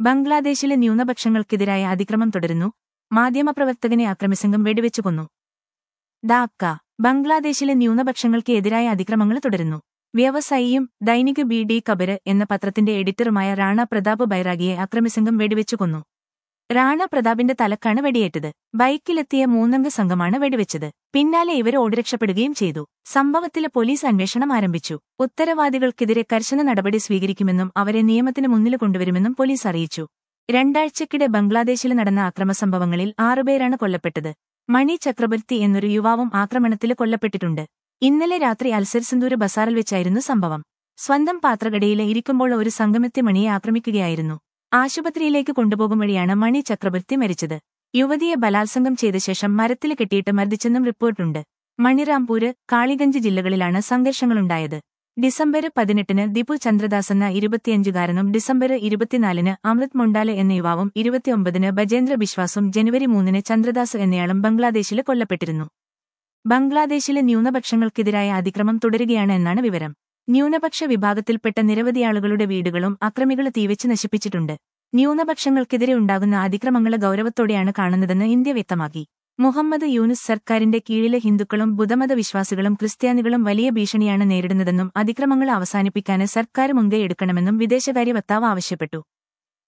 ബംഗ്ലാദേശിലെ ന്യൂനപക്ഷങ്ങൾക്കെതിരായ അതിക്രമം തുടരുന്നു മാധ്യമപ്രവർത്തകനെ ആക്രമിസംഘം വെടിവെച്ചു കൊന്നു ഡാക്ക ബംഗ്ലാദേശിലെ ന്യൂനപക്ഷങ്ങൾക്ക് എതിരായ അതിക്രമങ്ങൾ തുടരുന്നു വ്യവസായിയും ദൈനിക ബി ഡി കബര് എന്ന പത്രത്തിന്റെ എഡിറ്ററുമായ റാണ പ്രതാപ് ബൈറാഗിയെ അക്രമിസംഘം വെടിവെച്ചു കൊന്നു റാണ പ്രതാപിന്റെ തലക്കാണ് വെടിയേറ്റത് ബൈക്കിലെത്തിയ മൂന്നംഗ സംഘമാണ് വെടിവെച്ചത് പിന്നാലെ ഇവർ ഓടിരക്ഷപ്പെടുകയും ചെയ്തു സംഭവത്തിൽ പോലീസ് അന്വേഷണം ആരംഭിച്ചു ഉത്തരവാദികൾക്കെതിരെ കർശന നടപടി സ്വീകരിക്കുമെന്നും അവരെ നിയമത്തിന് മുന്നിൽ കൊണ്ടുവരുമെന്നും പോലീസ് അറിയിച്ചു രണ്ടാഴ്ചക്കിടെ ബംഗ്ലാദേശിൽ നടന്ന അക്രമസംഭവങ്ങളിൽ ആറുപേരാണ് കൊല്ലപ്പെട്ടത് മണി ചക്രബർത്തി എന്നൊരു യുവാവും ആക്രമണത്തിൽ കൊല്ലപ്പെട്ടിട്ടുണ്ട് ഇന്നലെ രാത്രി അൽസർസന്തൂര് ബസാറിൽ വെച്ചായിരുന്നു സംഭവം സ്വന്തം പാത്രകടയിലെ ഇരിക്കുമ്പോൾ ഒരു സംഘമെത്തി മണിയെ ആക്രമിക്കുകയായിരുന്നു ആശുപത്രിയിലേക്ക് കൊണ്ടുപോകും വഴിയാണ് മണി ചക്രബർത്തി മരിച്ചത് യുവതിയെ ബലാത്സംഗം ചെയ്ത ശേഷം മരത്തിൽ കെട്ടിയിട്ട് മർദ്ദിച്ചെന്നും റിപ്പോർട്ടുണ്ട് മണിറാംപൂര് കാളിഗഞ്ച് ജില്ലകളിലാണ് സംഘർഷങ്ങളുണ്ടായത് ഡിസംബർ പതിനെട്ടിന് ദിപു ചന്ദ്രദാസ് എന്ന ഇരുപത്തിയഞ്ചുകാരനും ഡിസംബർ ഇരുപത്തിനാലിന് അമൃത് മൊണ്ടാലെ എന്ന യുവാവും ഇരുപത്തിയൊമ്പതിന് ബജേന്ദ്ര ബിശ്വാസും ജനുവരി മൂന്നിന് ചന്ദ്രദാസ് എന്നയാളും ബംഗ്ലാദേശിൽ കൊല്ലപ്പെട്ടിരുന്നു ബംഗ്ലാദേശിലെ ന്യൂനപക്ഷങ്ങൾക്കെതിരായ അതിക്രമം തുടരുകയാണ് എന്നാണ് വിവരം ന്യൂനപക്ഷ വിഭാഗത്തിൽപ്പെട്ട നിരവധി ആളുകളുടെ വീടുകളും അക്രമികൾ തീവച്ച് നശിപ്പിച്ചിട്ടുണ്ട് ന്യൂനപക്ഷങ്ങൾക്കെതിരെ ഉണ്ടാകുന്ന അതിക്രമങ്ങളെ ഗൌരവത്തോടെയാണ് കാണുന്നതെന്ന് ഇന്ത്യ വ്യക്തമാക്കി മുഹമ്മദ് യൂനുസ് സർക്കാരിന്റെ കീഴിലെ ഹിന്ദുക്കളും ബുദ്ധമത വിശ്വാസികളും ക്രിസ്ത്യാനികളും വലിയ ഭീഷണിയാണ് നേരിടുന്നതെന്നും അതിക്രമങ്ങൾ അവസാനിപ്പിക്കാന് സർക്കാർ മുൻകൈ എടുക്കണമെന്നും വിദേശകാര്യ വക്താവ് ആവശ്യപ്പെട്ടു